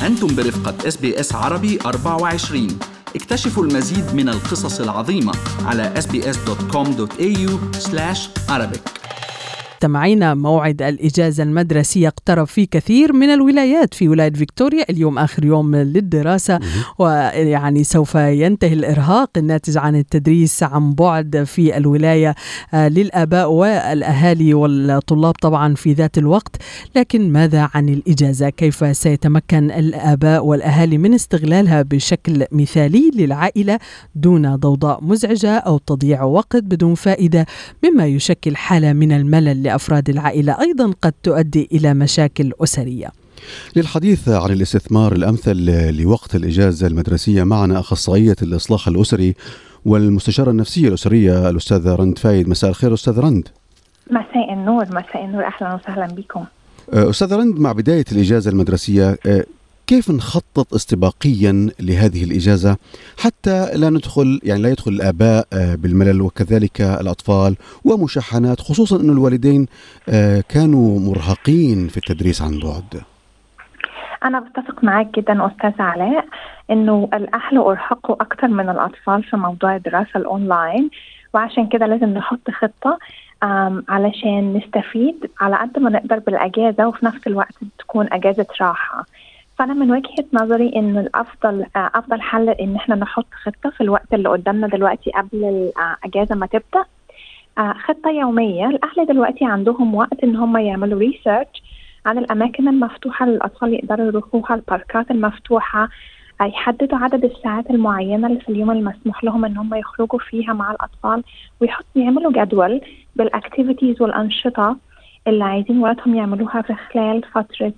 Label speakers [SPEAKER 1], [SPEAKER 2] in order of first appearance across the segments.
[SPEAKER 1] أنتم برفقة اس بي اس عربي 24 اكتشفوا المزيد من القصص العظيمة على sbs.com.au arabic
[SPEAKER 2] مستمعينا موعد الإجازة المدرسية اقترب في كثير من الولايات في ولاية فيكتوريا اليوم آخر يوم للدراسة ويعني سوف ينتهي الإرهاق الناتج عن التدريس عن بعد في الولاية آه، للآباء والأهالي والطلاب طبعا في ذات الوقت لكن ماذا عن الإجازة كيف سيتمكن الآباء والأهالي من استغلالها بشكل مثالي للعائلة دون ضوضاء مزعجة أو تضييع وقت بدون فائدة مما يشكل حالة من الملل لأفراد العائلة أيضا قد تؤدي إلى مشاكل أسرية
[SPEAKER 3] للحديث عن الاستثمار الأمثل لوقت الإجازة المدرسية معنا أخصائية الإصلاح الأسري والمستشارة النفسية الأسرية الأستاذة رند فايد مساء الخير أستاذ رند
[SPEAKER 4] مساء النور مساء النور أهلا وسهلا بكم
[SPEAKER 3] أستاذ رند مع بداية الإجازة المدرسية كيف نخطط استباقيا لهذه الإجازة حتى لا ندخل يعني لا يدخل الآباء آه، بالملل وكذلك الأطفال ومشاحنات خصوصا أن الوالدين آه، كانوا مرهقين في التدريس عن بعد
[SPEAKER 4] أنا بتفق معك جدا أستاذ علاء إنه الأهل أرهقوا أكثر من الأطفال في موضوع الدراسة الأونلاين وعشان كده لازم نحط خطة علشان نستفيد على قد ما نقدر بالأجازة وفي نفس الوقت تكون أجازة راحة فانا من وجهه نظري ان الافضل افضل حل ان احنا نحط خطه في الوقت اللي قدامنا دلوقتي قبل الاجازه ما تبدا آه، خطه يوميه الاهل دلوقتي عندهم وقت ان هم يعملوا ريسيرش عن الاماكن المفتوحه للاطفال يقدروا يروحوها الباركات المفتوحه آه، يحددوا عدد الساعات المعينه اللي في اليوم المسموح لهم ان هم يخرجوا فيها مع الاطفال ويحط يعملوا جدول بالاكتيفيتيز والانشطه اللي عايزين ولادهم يعملوها في خلال فترة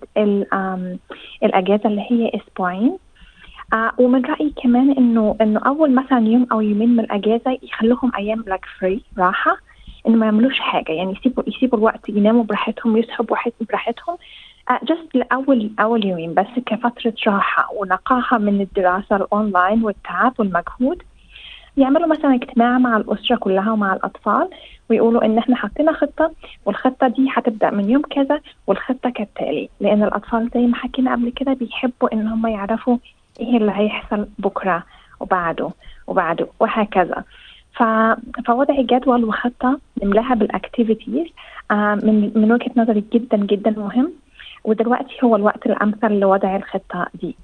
[SPEAKER 4] الأجازة اللي هي أسبوعين آه ومن رأيي كمان إنه إنه أول مثلا يوم أو يومين من الأجازة يخلوهم أيام لاك فري راحة إنه ما يعملوش حاجة يعني يسيبوا يسيبوا الوقت يناموا براحتهم يصحوا براحتهم جست آه لأول أول يومين بس كفترة راحة ونقاهة من الدراسة الأونلاين والتعب والمجهود يعملوا مثلا اجتماع مع الأسرة كلها ومع الأطفال ويقولوا ان احنا حطينا خطه والخطه دي هتبدا من يوم كذا والخطه كالتالي لان الاطفال زي ما حكينا قبل كده بيحبوا ان هم يعرفوا ايه اللي هيحصل بكره وبعده وبعده وهكذا ف... فوضع جدول وخطه نملاها بالاكتيفيتيز آه من من وجهه نظري جدا جدا مهم ودلوقتي هو الوقت الامثل لوضع الخطه دي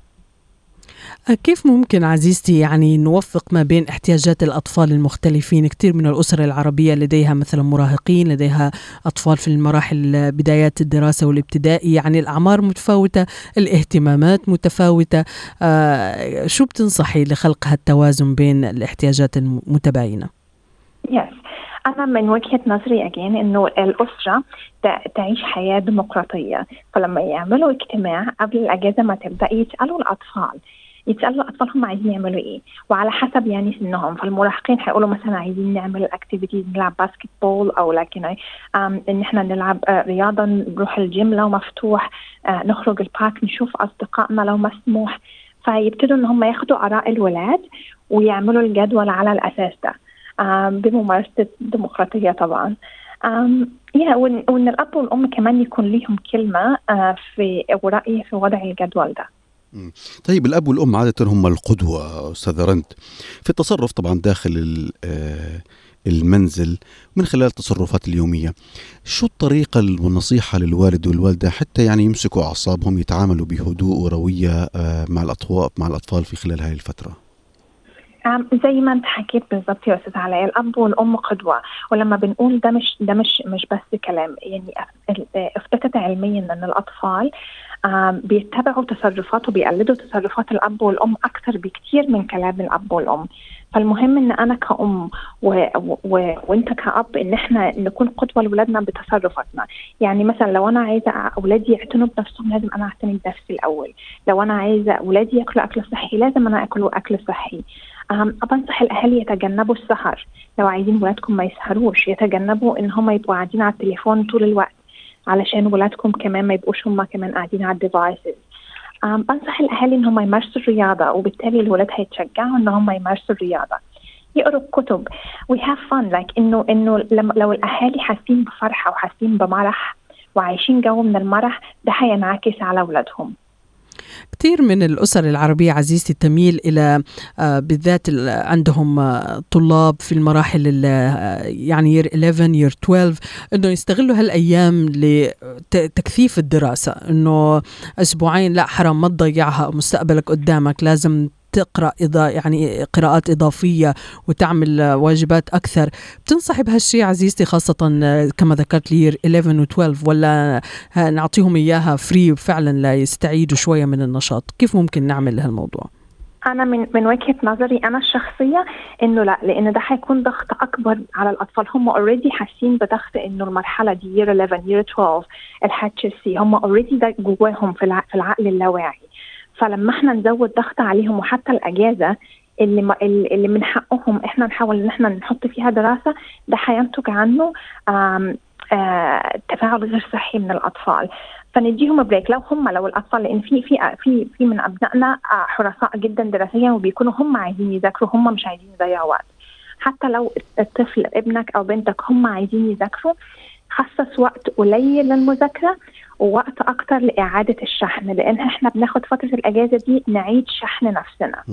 [SPEAKER 2] كيف ممكن عزيزتي يعني نوفق ما بين احتياجات الأطفال المختلفين كثير من الأسر العربية لديها مثلا مراهقين لديها أطفال في المراحل بدايات الدراسة والابتدائي يعني الأعمار متفاوتة الاهتمامات متفاوتة آه شو بتنصحي لخلق هالتوازن بين الاحتياجات المتباينة؟
[SPEAKER 4] yes. أنا من وجهة نظري أجين إنه الأسرة تعيش حياة ديمقراطية فلما يعملوا اجتماع قبل الأجازة ما تبدأ يسألوا الأطفال يتسالوا الاطفال هم عايزين يعملوا ايه وعلى حسب يعني سنهم فالمراهقين هيقولوا مثلا عايزين نعمل اكتيفيتيز نلعب باسكت بول او لكن ان احنا نلعب آه، رياضه نروح الجيم لو مفتوح آه، نخرج البارك نشوف اصدقائنا لو مسموح فيبتدوا ان هم ياخدوا اراء الولاد ويعملوا الجدول على الاساس ده بممارسه الديمقراطيه طبعا يا وان الاب والام كمان يكون ليهم كلمه آه، في ورأي في وضع الجدول ده
[SPEAKER 3] طيب الاب والام عاده هم القدوه استاذ رند في التصرف طبعا داخل آه، المنزل من خلال التصرفات اليوميه شو الطريقه والنصيحه للوالد والوالده حتى يعني يمسكوا اعصابهم يتعاملوا بهدوء ورويه آه، مع الاطفال مع الاطفال في خلال هذه الفتره
[SPEAKER 4] زي ما انت حكيت بالظبط يا استاذ علاء الاب والام قدوه ولما بنقول ده مش ده مش مش بس كلام يعني اثبتت علميا ان الاطفال بيتبعوا تصرفات وبيقلدوا تصرفات الاب والام اكثر بكثير من كلام الاب والام فالمهم ان انا كأم و... و... وانت كأب ان احنا نكون قدوة لاولادنا بتصرفاتنا، يعني مثلا لو انا عايزة اولادي يعتنوا بنفسهم لازم انا اعتني بنفسي الاول، لو انا عايزة اولادي ياكلوا اكل صحي لازم انا اكلوا اكل صحي. بنصح الاهالي يتجنبوا السهر، لو عايزين ولادكم ما يسهروش يتجنبوا ان هم يبقوا قاعدين على التليفون طول الوقت. علشان ولادكم كمان ما يبقوش هم كمان قاعدين على الديفايسز بنصح الاهالي ان هم يمارسوا الرياضه وبالتالي الولاد هيتشجعوا ان هم يمارسوا الرياضه يقروا كتب وي هاف فن لايك انه انه لو الاهالي حاسين بفرحه وحاسين بمرح وعايشين جو من المرح ده هينعكس على اولادهم
[SPEAKER 2] كثير من الأسر العربية عزيزتي تميل إلى آه، بالذات عندهم آه، طلاب في المراحل آه، يعني يير 11 يير 12 انه يستغلوا هالايام لتكثيف الدراسه انه اسبوعين لا حرام ما تضيعها مستقبلك قدامك لازم تقرا إضا يعني قراءات اضافيه وتعمل واجبات اكثر بتنصحي بهالشيء عزيزتي خاصه كما ذكرت لي 11 و12 ولا نعطيهم اياها فري فعلا ليستعيدوا شويه من النشاط كيف ممكن نعمل هالموضوع
[SPEAKER 4] انا من من وجهه نظري انا الشخصيه انه لا لان ده حيكون ضغط اكبر على الاطفال هم اوريدي حاسين بضغط انه المرحله دي يير 11 يير 12 الحاتش سي هم اوريدي ده جواهم في العقل اللاواعي فلما احنا نزود ضغط عليهم وحتى الاجازه اللي ما اللي من حقهم احنا نحاول ان احنا نحط فيها دراسه ده هينتج عنه آم آه تفاعل غير صحي من الاطفال فنديهم بريك لو هم لو الاطفال لان في في في في من ابنائنا آه، حرصاء جدا دراسيا وبيكونوا هم عايزين يذاكروا هم مش عايزين يضيعوا وقت حتى لو الطفل ابنك او بنتك هم عايزين يذاكروا خصص وقت قليل للمذاكره ووقت اكتر لاعاده الشحن لان احنا بناخد فتره الاجازه دي نعيد شحن نفسنا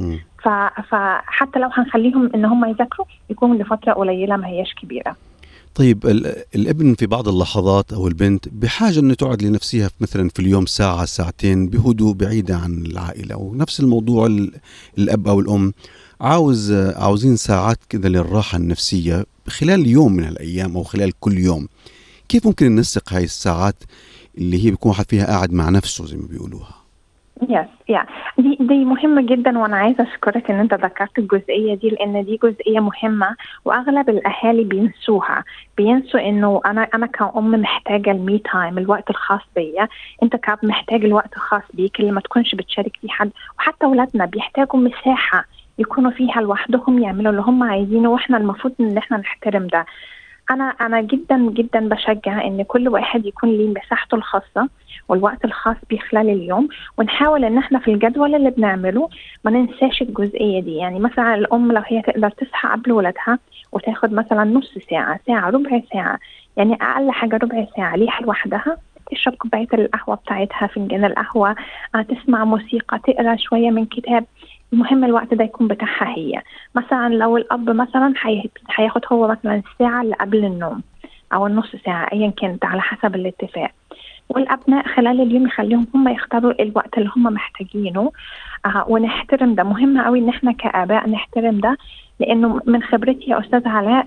[SPEAKER 4] فحتى لو هنخليهم ان هم يذاكروا يكون لفتره قليله ما هياش كبيره
[SPEAKER 3] طيب الابن في بعض اللحظات او البنت بحاجه انه تقعد لنفسها مثلا في اليوم ساعه ساعتين بهدوء بعيده عن العائله ونفس الموضوع الاب او الام عاوز عاوزين ساعات كذا للراحه النفسيه خلال يوم من الايام او خلال كل يوم كيف ممكن ننسق هاي الساعات اللي هي بيكون فيها قاعد مع نفسه زي ما بيقولوها
[SPEAKER 4] يس يا دي دي مهمه جدا وانا عايزه اشكرك ان انت ذكرت الجزئيه دي لان دي جزئيه مهمه واغلب الاهالي بينسوها بينسوا انه انا انا كأم محتاجه المي تايم الوقت الخاص بيا انت كأب محتاج الوقت الخاص بيك اللي ما تكونش بتشارك فيه حد وحتى اولادنا بيحتاجوا مساحه يكونوا فيها لوحدهم يعملوا اللي هم عايزينه واحنا المفروض ان احنا نحترم ده انا انا جدا جدا بشجع ان كل واحد يكون ليه مساحته الخاصه والوقت الخاص بيه خلال اليوم ونحاول ان احنا في الجدول اللي بنعمله ما ننساش الجزئيه دي يعني مثلا الام لو هي تقدر تصحى قبل ولادها وتاخد مثلا نص ساعه ساعه ربع ساعه يعني اقل حاجه ربع ساعه ليها لوحدها تشرب كوبايه القهوه بتاعتها فنجان القهوه آه، تسمع موسيقى تقرا شويه من كتاب المهم الوقت ده يكون بتاعها هي مثلا لو الاب مثلا هياخد هو مثلا الساعه اللي قبل النوم او النص ساعه ايا كانت على حسب الاتفاق والابناء خلال اليوم يخليهم هم يختاروا الوقت اللي هم محتاجينه آه ونحترم ده مهم قوي ان احنا كاباء نحترم ده لانه من خبرتي يا استاذ علاء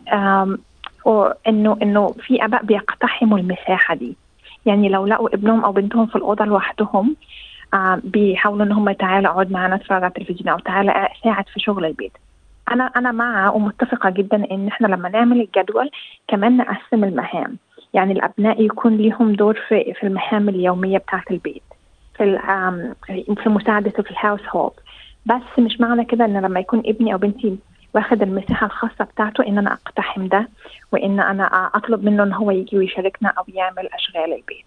[SPEAKER 4] انه انه في اباء بيقتحموا المساحه دي يعني لو لقوا ابنهم او بنتهم في الاوضه لوحدهم آه بيحاولوا ان هم تعالى اقعد معنا اتفرج على التلفزيون او تعالى ساعد في شغل البيت انا انا مع ومتفقه جدا ان احنا لما نعمل الجدول كمان نقسم المهام يعني الابناء يكون ليهم دور في في المهام اليوميه بتاعه البيت في في مساعده في الهاوس هولد بس مش معنى كده ان لما يكون ابني او بنتي واخد المساحه الخاصه بتاعته ان انا اقتحم ده وان انا اطلب منه ان هو يجي ويشاركنا او يعمل اشغال البيت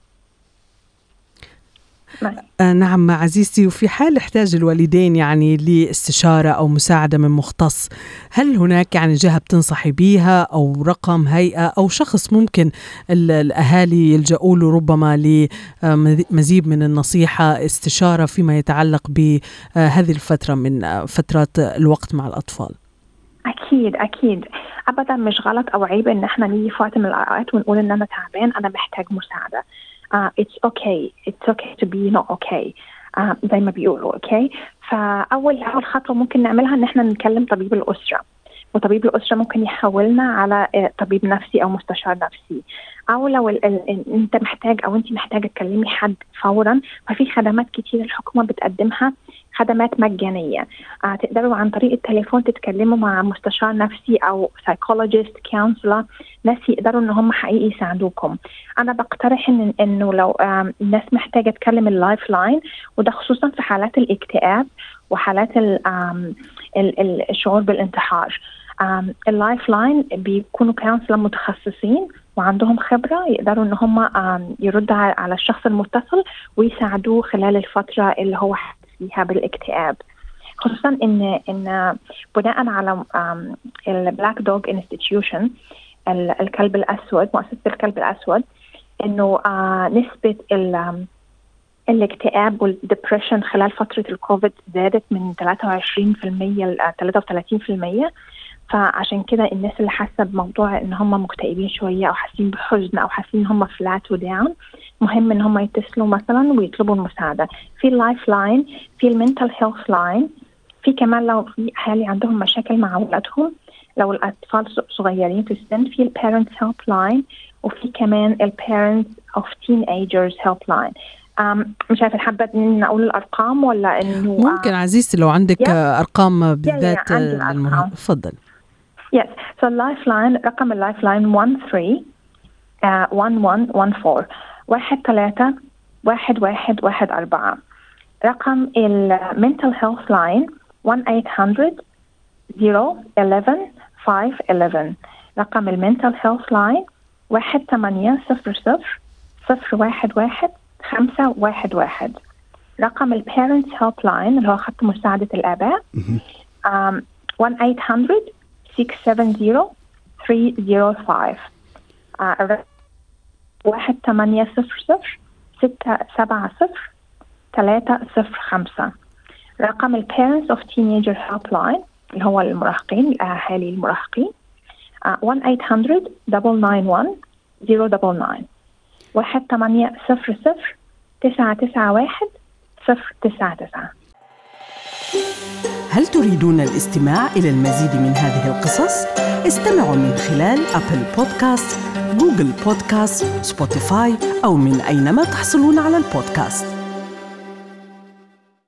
[SPEAKER 2] نعم. آه نعم عزيزتي وفي حال احتاج الوالدين يعني لاستشارة أو مساعدة من مختص هل هناك يعني جهة بتنصحي بيها أو رقم هيئة أو شخص ممكن الأهالي يلجأوا له ربما لمزيد من النصيحة استشارة فيما يتعلق بهذه الفترة من فترات الوقت مع الأطفال
[SPEAKER 4] أكيد أكيد أبدا مش غلط أو عيب إن احنا نيجي في وقت من الأوقات ونقول إن أنا تعبان أنا محتاج مساعدة uh, it's okay it's okay to be not okay uh, زي ما بيقولوا اوكي okay? فاول اول خطوه ممكن نعملها ان احنا نكلم طبيب الاسره وطبيب الاسره ممكن يحولنا على آه، طبيب نفسي او مستشار نفسي او لو ال ال انت محتاج او انت محتاجه تكلمي حد فورا ففي خدمات كتير الحكومه بتقدمها خدمات مجانيه آه تقدروا عن طريق التليفون تتكلموا مع مستشار نفسي او سايكولوجيست كونسلر ناس يقدروا ان هم حقيقي يساعدوكم انا بقترح ان انه لو آه الناس محتاجه تكلم اللايف لاين وده خصوصا في حالات الاكتئاب وحالات الشعور بالانتحار اللايف لاين بيكونوا كونسلر متخصصين وعندهم خبره يقدروا ان هم يردوا على الشخص المتصل ويساعدوه خلال الفتره اللي هو فيها بالاكتئاب خصوصا ان ان بناء على البلاك دوغ انستتيوشن الكلب الاسود مؤسسه الكلب الاسود انه نسبه الاكتئاب والدبريشن خلال فترة الكوفيد زادت من 23% ل 33% فعشان كده الناس اللي حاسه بموضوع ان هم مكتئبين شويه او حاسين بحزن او حاسين ان هم فلات وداون مهم ان هم يتصلوا مثلا ويطلبوا المساعده في اللايف لاين في المنتل هيلث لاين في كمان لو في اهالي عندهم مشاكل مع اولادهم لو الاطفال صغيرين في السن في البيرنتس هيلب لاين وفي كمان البيرنتس اوف تين ايجرز هيلب لاين مش عارفه حابه ان اقول الارقام ولا انه
[SPEAKER 2] ممكن عزيزتي لو عندك
[SPEAKER 4] Yeah.
[SPEAKER 2] ارقام بالذات
[SPEAKER 4] yeah, عندي الأرقام.
[SPEAKER 2] للمرا- تفضل
[SPEAKER 4] Yes. So Lifeline رقم اللايفلاين 13 uh, 1114 واحد ثلاثة واحد واحد واحد أربعة رقم المنتل هيلث لاين 1800 011 511 رقم المنتل هيلث لاين واحد ثمانية صفر صفر صفر واحد واحد خمسة واحد واحد رقم البيرنتس هيلب لاين اللي هو خط مساعدة الآباء um, 1-800 670 305 آه، واحد ثمانية صفر صفر ستة سبعة صفر ثلاثة صفر خمسة رقم ال Parents of Teenager Helpline اللي هو المراهقين الأهالي المراهقين آه، 1-800 991 099 واحد ثمانية صفر صفر تسعة تسعة واحد صفر تسعة تسعة
[SPEAKER 2] هل تريدون الاستماع إلى المزيد من هذه القصص؟ استمعوا من خلال أبل بودكاست، جوجل بودكاست، سبوتيفاي أو من أينما تحصلون على البودكاست